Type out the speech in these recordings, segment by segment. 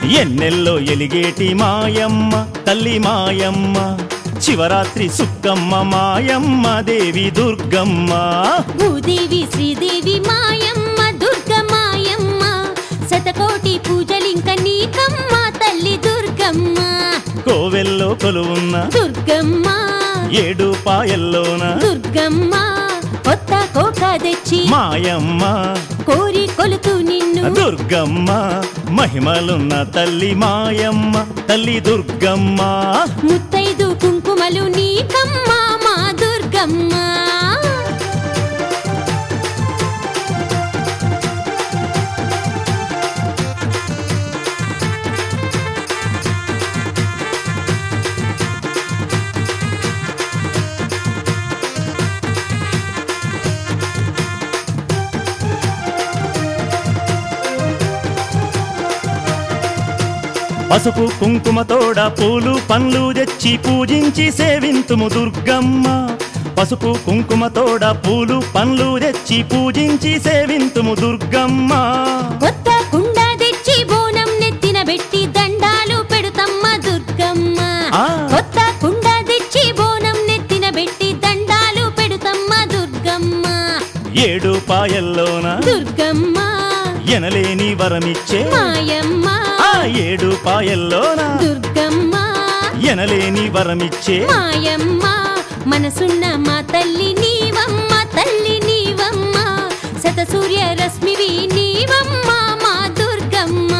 ఎన్నెల్లో ఎలిగేటి మాయమ్మ తల్లి మాయమ్మ శివరాత్రి సుక్కమ్మ మాయమ్మ దేవి దుర్గమ్మ భూదేవి శ్రీదేవి మాయమ్మ దుర్గ మాయమ్మ శతకోటి పూజలింక నీకమ్మ తల్లి దుర్గమ్మ కోవెల్లో కొలువున్న దుర్గమ్మ ఏడు పాయల్లోన దుర్గమ్మ కొత్త కోక తెచ్చి మాయమ్మ కోరి కొలుతూ నిన్ను దుర్గమ్మ మహిమలున్న తల్లి మాయమ్మ తల్లి దుర్గమ్మ ముత్తైదు కుంకుమలు నీకమ్మ మా దుర్గమ్మ పసుపు కుంకుమతోడ పూలు పండ్లు తెచ్చి పూజించి సేవింతుము దుర్గమ్మ పసుపు కుంకుమతోడ పూలు పండ్లు తెచ్చి పూజించి సేవింతుము దుర్గమ్మ కొత్త కుండ తెచ్చి బోనం నెత్తిన పెట్టి దండాలు పెడుతమ్మ దుర్గమ్మ ఆ. కొత్త కుండ తెచ్చి బోనం నెత్తిన పెట్టి దండాలు పెడుతమ్మ దుర్గమ్మ ఏడు పాయల్లోన దుర్గమ్మ ఎనలేని వరమిచ్చే మాయమ్మ ఆ ఏడు పాయల్లోన దుర్గమ్మ ఎనలేని వరమిచ్చే మాయమ్మ మనసున్న మా తల్లి నీవమ్మ తల్లి నీవమ్మ శత సూర్య రశ్మివి నీవమ్మ మా దుర్గమ్మ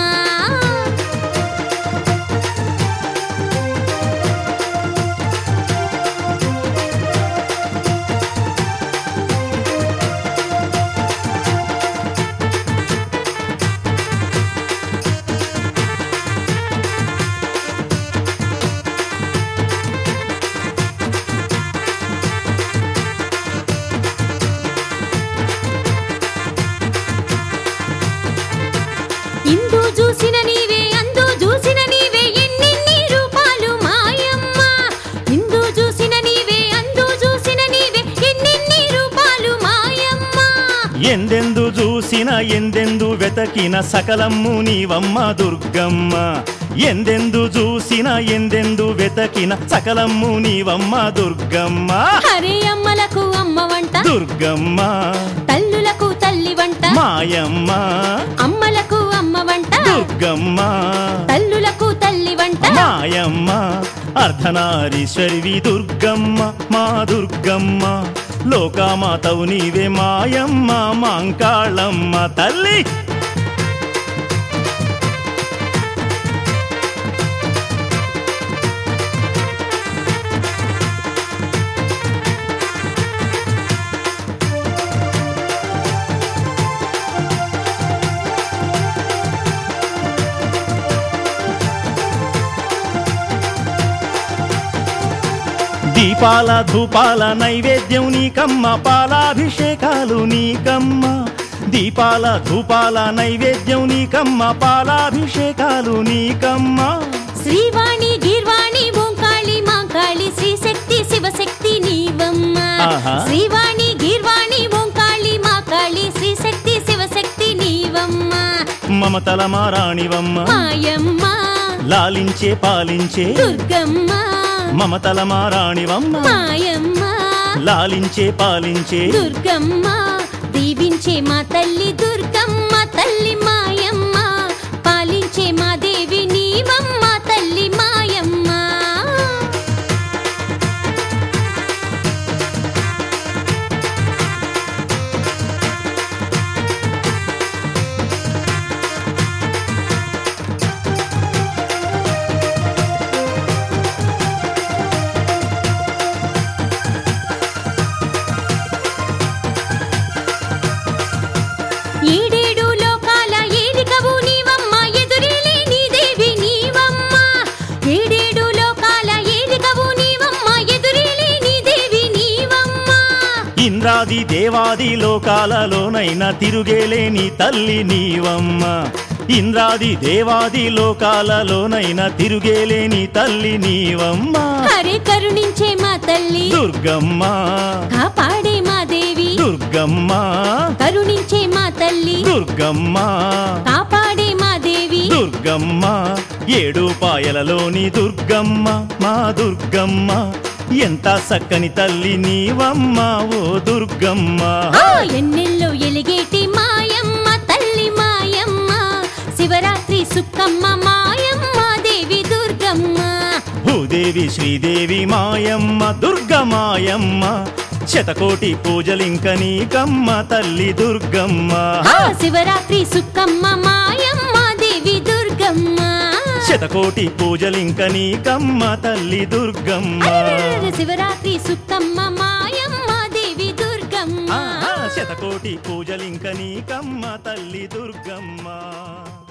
ఇందు చూసిన నీవే అందు చూసిన నీవే ఎన్నెన్ని రూపాలు మాయమ్మ ఇందు చూసిన నీవే అందు చూసిన నీవే ఎన్నెన్ని రూపాలు మాయమ్మ ఎందెందు చూసిన ఎందెందు వెతకిన సకలమ్ము నీవమ్మ దుర్గమ్మ ఎందెందు చూసిన ఎందెందు వెతకిన సకలమ్ము నీవమ్మ దుర్గమ్మ హరే అమ్మలకు అమ్మ వంట దుర్గమ్మ తల్లులకు తల్లి వంట మాయమ్మ అమ్మలకు అమ్మ వంట దుర్గమ్మ తల్లులకు తల్లి వంట మాయమ్మ అర్ధనారీశ్వరివి దుర్గమ్మ మా దుర్గమ్మ లోకామాతవు నీవే మాయమ్మ మాంకాళమ్మ తల్లి దీపాల ధూపాల నైవేద్యం నీకమ్మ పాలాభిషేకాలు నీకమ్మ దీపాల ధూపాల నైవేద్యం నీకమ్మ పాలాభిషేకాలు నీకమ్మ శ్రీవాణి గీర్వాణి ఓంకాళి మాంకాళి శ్రీశక్తి శివశక్తి నీవమ్మ ఆహా. శ్రీవాణి గీర్వాణి ఓంకాళి మాకాళి శ్రీశక్తి శివశక్తి నీవమ్మ మమతల మారాణివమ్మ మాయమ్మ లాలించే పాలించే దుర్గమ్మ మమతల మారాణివమ్మ మాయమ్మ లాలించే పాలించే దుర్గమ్మ దీవించే మా తల్లి దుర్గమ్మ తల్లి మాయమ్మ పాలించే మా దేవి నీవమ్మ తల్లి మాయమ్మ ఏడేడు లోకాల ఏలికవు నీవమ్మ ఎదురేలే నీ దేవి నీవమ్మ ఏడేడు లోకాల ఏలికవు నీవమ్మ ఎదురేలే నీ దేవి నీవమ్మ ఇంద్రాది దేవాది లోకాలలోనైనా తిరుగేలేని తల్లి నీవమ్మ ఇంద్రాది దేవాది లోకాలలోనైనా తిరుగేలేని తల్లి నీవమ్మ హరే కరుణించే మా తల్లి దుర్గమ్మ కాపాడే మా దేవి దుర్గమ్మ కరుణించే మా తల్లి దుర్గమ్మ కాపాడే మా దేవి దుర్గ దుర్గమ్మ ఏడు పాయలలోని దుర్గమ్మ మా దుర్గమ్మ ఎంత చక్కని తల్లి నీవమ్మ ఓ దుర్గమ్మ ఆ ఎన్నెల్లో ఎలిగేటి మాయమ్మ తల్లి మాయమ్మ శివరాత్రి సుక్కమ్మ మాయమ్మ దేవి దుర్గమ్మ భూదేవి శ్రీదేవి మాయమ్మ దుర్గమాయమ్మ శతకోటి పూజలింక నీకమ్మ తల్లి దుర్గమ్మ ఆ శివరాత్రి సుక్కమ్మ మాయమ్మ దేవి దుర్గమ్మ శతకోటి పూజలింక నీకమ్మ తల్లి దుర్గమ్మ అరెరెరెరె, శివరాత్రి సుక్కమ్మ మాయమ్మ దేవి దుర్గమ్మ ఆహా, శతకోటి పూజలింక నీకమ్మ తల్లి దుర్గమ్మ